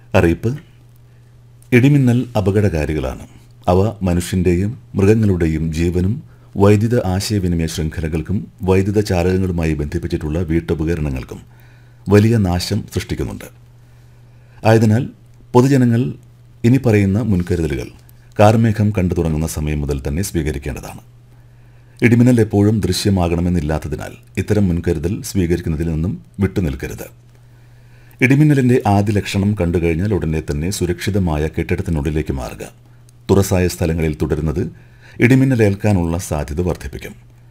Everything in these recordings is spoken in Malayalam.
അറിയിപ്പ് ഇടിമിന്നൽ അപകടകാരികളാണ് അവ മനുഷ്യന്റെയും മൃഗങ്ങളുടെയും ജീവനും വൈദ്യുത ആശയവിനിമയ ശൃംഖലകൾക്കും വൈദ്യുത ചാലകങ്ങളുമായി ബന്ധിപ്പിച്ചിട്ടുള്ള വീട്ടുപകരണങ്ങൾക്കും വലിയ നാശം സൃഷ്ടിക്കുന്നുണ്ട് ആയതിനാൽ പൊതുജനങ്ങൾ ഇനി പറയുന്ന മുൻകരുതലുകൾ കാർമേഘം കണ്ടു തുടങ്ങുന്ന സമയം മുതൽ തന്നെ സ്വീകരിക്കേണ്ടതാണ് ഇടിമിന്നൽ എപ്പോഴും ദൃശ്യമാകണമെന്നില്ലാത്തതിനാൽ ഇത്തരം മുൻകരുതൽ സ്വീകരിക്കുന്നതിൽ നിന്നും വിട്ടുനിൽക്കരുത് ഇടിമിന്നലിന്റെ ആദ്യ ലക്ഷണം കണ്ടുകഴിഞ്ഞാൽ ഉടനെ തന്നെ സുരക്ഷിതമായ കെട്ടിടത്തിനുള്ളിലേക്ക് മാറുക തുറസായ സ്ഥലങ്ങളിൽ തുടരുന്നത് ഇടിമിന്നലേൽക്കാനുള്ള സാധ്യത വർദ്ധിപ്പിക്കും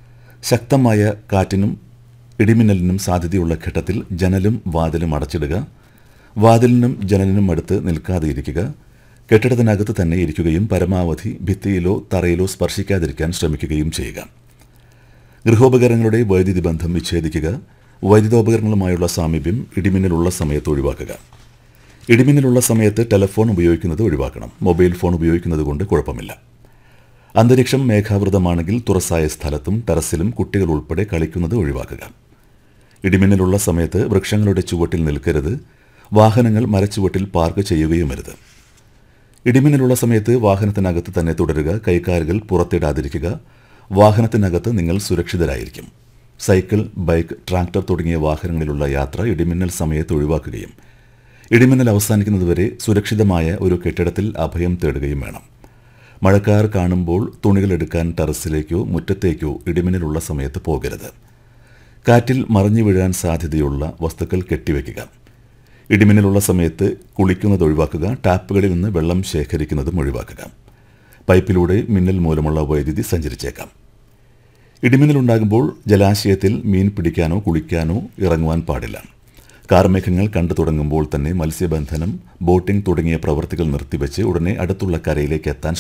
ശക്തമായ കാറ്റിനും ഇടിമിന്നലിനും സാധ്യതയുള്ള ഘട്ടത്തിൽ ജനലും വാതിലും അടച്ചിടുക വാതിലിനും ജനലിനും അടുത്ത് നിൽക്കാതെ ഇരിക്കുക കെട്ടിടത്തിനകത്ത് തന്നെ ഇരിക്കുകയും പരമാവധി ഭിത്തിയിലോ തറയിലോ സ്പർശിക്കാതിരിക്കാൻ ശ്രമിക്കുകയും ചെയ്യുക ഗൃഹോപകരണങ്ങളുടെ വൈദ്യുതി ബന്ധം വിച്ഛേദിക്കുക വൈദ്യുതോപകരണങ്ങളുമായുള്ള സാമീപ്യം ഇടിമിന്നലുള്ള സമയത്ത് ഒഴിവാക്കുക ഇടിമിന്നലുള്ള സമയത്ത് ടെലഫോൺ ഉപയോഗിക്കുന്നത് ഒഴിവാക്കണം മൊബൈൽ ഫോൺ ഉപയോഗിക്കുന്നത് കൊണ്ട് കുഴപ്പമില്ല അന്തരീക്ഷം മേഘാവൃതമാണെങ്കിൽ തുറസായ സ്ഥലത്തും ടെറസിലും കുട്ടികൾ ഉൾപ്പെടെ കളിക്കുന്നത് ഒഴിവാക്കുക ഇടിമിന്നലുള്ള സമയത്ത് വൃക്ഷങ്ങളുടെ ചുവട്ടിൽ നിൽക്കരുത് വാഹനങ്ങൾ മരച്ചുവട്ടിൽ പാർക്ക് ചെയ്യുകയുമരുത് ഇടിമിന്നലുള്ള സമയത്ത് വാഹനത്തിനകത്ത് തന്നെ തുടരുക കൈക്കാലുകൾ പുറത്തിടാതിരിക്കുക വാഹനത്തിനകത്ത് നിങ്ങൾ സുരക്ഷിതരായിരിക്കും സൈക്കിൾ ബൈക്ക് ട്രാക്ടർ തുടങ്ങിയ വാഹനങ്ങളിലുള്ള യാത്ര ഇടിമിന്നൽ സമയത്ത് ഒഴിവാക്കുകയും ഇടിമിന്നൽ അവസാനിക്കുന്നതുവരെ സുരക്ഷിതമായ ഒരു കെട്ടിടത്തിൽ അഭയം തേടുകയും വേണം മഴക്കാർ കാണുമ്പോൾ തുണികൾ എടുക്കാൻ ടെറസിലേക്കോ മുറ്റത്തേക്കോ ഇടിമിന്നലുള്ള സമയത്ത് പോകരുത് കാറ്റിൽ മറിഞ്ഞു വീഴാൻ സാധ്യതയുള്ള വസ്തുക്കൾ കെട്ടിവെക്കുക ഇടിമിന്നലുള്ള സമയത്ത് കുളിക്കുന്നത് ഒഴിവാക്കുക ടാപ്പുകളിൽ നിന്ന് വെള്ളം ശേഖരിക്കുന്നതും ഒഴിവാക്കുക പൈപ്പിലൂടെ മിന്നൽ മൂലമുള്ള വൈദ്യുതി സഞ്ചരിച്ചേക്കാം ഇടിമിന്നലുണ്ടാകുമ്പോൾ ജലാശയത്തിൽ മീൻ പിടിക്കാനോ കുളിക്കാനോ ഇറങ്ങുവാൻ പാടില്ല കാർമേഘങ്ങൾ കണ്ടു തുടങ്ങുമ്പോൾ തന്നെ മത്സ്യബന്ധനം ബോട്ടിംഗ് തുടങ്ങിയ പ്രവൃത്തികൾ നിർത്തിവെച്ച് ഉടനെ അടുത്തുള്ള കരയിലേക്ക് എത്താൻ